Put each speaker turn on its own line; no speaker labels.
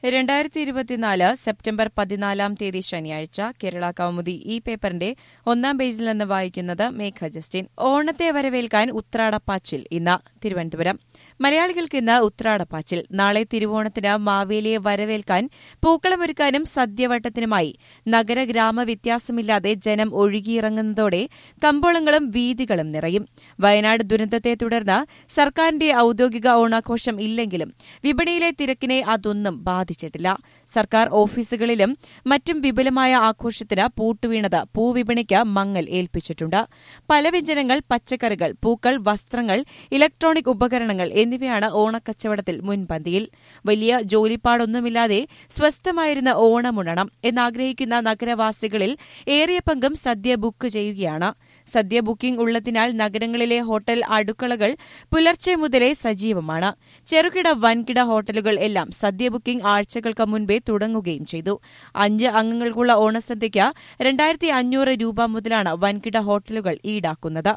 രണ്ടായിരത്തി ഇരുപത്തിനാല് സെപ്റ്റംബർ പതിനാലാം തീയതി ശനിയാഴ്ച കേരള കൗമുദി ഈ പേപ്പറിന്റെ ഒന്നാം പേജിൽ നിന്ന് വായിക്കുന്നത് മേഘ ജസ്റ്റിൻ ഓണത്തെ വരവേൽക്കാൻ ഉത്രാടപ്പാച്ചിൽ ഇന്ന് തിരുവനന്തപുരം മലയാളികൾക്ക് ഇന്ന് ഉത്രാടപ്പാച്ചിൽ നാളെ തിരുവോണത്തിന് മാവേലിയെ വരവേൽക്കാൻ പൂക്കളമൊരുക്കാനും സദ്യവട്ടത്തിനുമായി നഗര ഗ്രാമ വ്യത്യാസമില്ലാതെ ജനം ഒഴുകിയിറങ്ങുന്നതോടെ കമ്പോളങ്ങളും വീതികളും നിറയും വയനാട് ദുരന്തത്തെ തുടർന്ന് സർക്കാരിന്റെ ഔദ്യോഗിക ഓണാഘോഷം ഇല്ലെങ്കിലും വിപണിയിലെ തിരക്കിനെ അതൊന്നും ബാധിച്ചിട്ടില്ല സർക്കാർ ഓഫീസുകളിലും മറ്റും വിപുലമായ ആഘോഷത്തിന് പൂട്ടുവീണത് പൂവിപണിക്ക് മങ്ങൽ ഏൽപ്പിച്ചിട്ടുണ്ട് പലവ്യഞ്ജനങ്ങൾ പച്ചക്കറികൾ പൂക്കൾ വസ്ത്രങ്ങൾ ഇലക്ട്രോണിക് ഉപകരണങ്ങൾ എന്നിവയാണ് ഓണക്കച്ചവടത്തിൽ മുൻപന്തിയിൽ വലിയ ജോലിപ്പാടൊന്നുമില്ലാതെ സ്വസ്ഥമായിരുന്ന ഓണമുണണം എന്നാഗ്രഹിക്കുന്ന നഗരവാസികളിൽ ഏറിയ പങ്കും സദ്യ ബുക്ക് ചെയ്യുകയാണ് സദ്യ ബുക്കിംഗ് ഉള്ളതിനാൽ നഗരങ്ങളിലെ ഹോട്ടൽ അടുക്കളകൾ പുലർച്ചെ മുതലേ സജീവമാണ് ചെറുകിട വൻകിട ഹോട്ടലുകൾ എല്ലാം സദ്യ ബുക്കിംഗ് ആഴ്ചകൾക്ക് മുൻപേ തുടങ്ങുകയും ചെയ്തു അഞ്ച് അംഗങ്ങൾക്കുള്ള ഓണസദ്യയ്ക്ക് രണ്ടായിരത്തി അഞ്ഞൂറ് രൂപ മുതലാണ് വൻകിട ഹോട്ടലുകൾ ഈടാക്കുന്നത്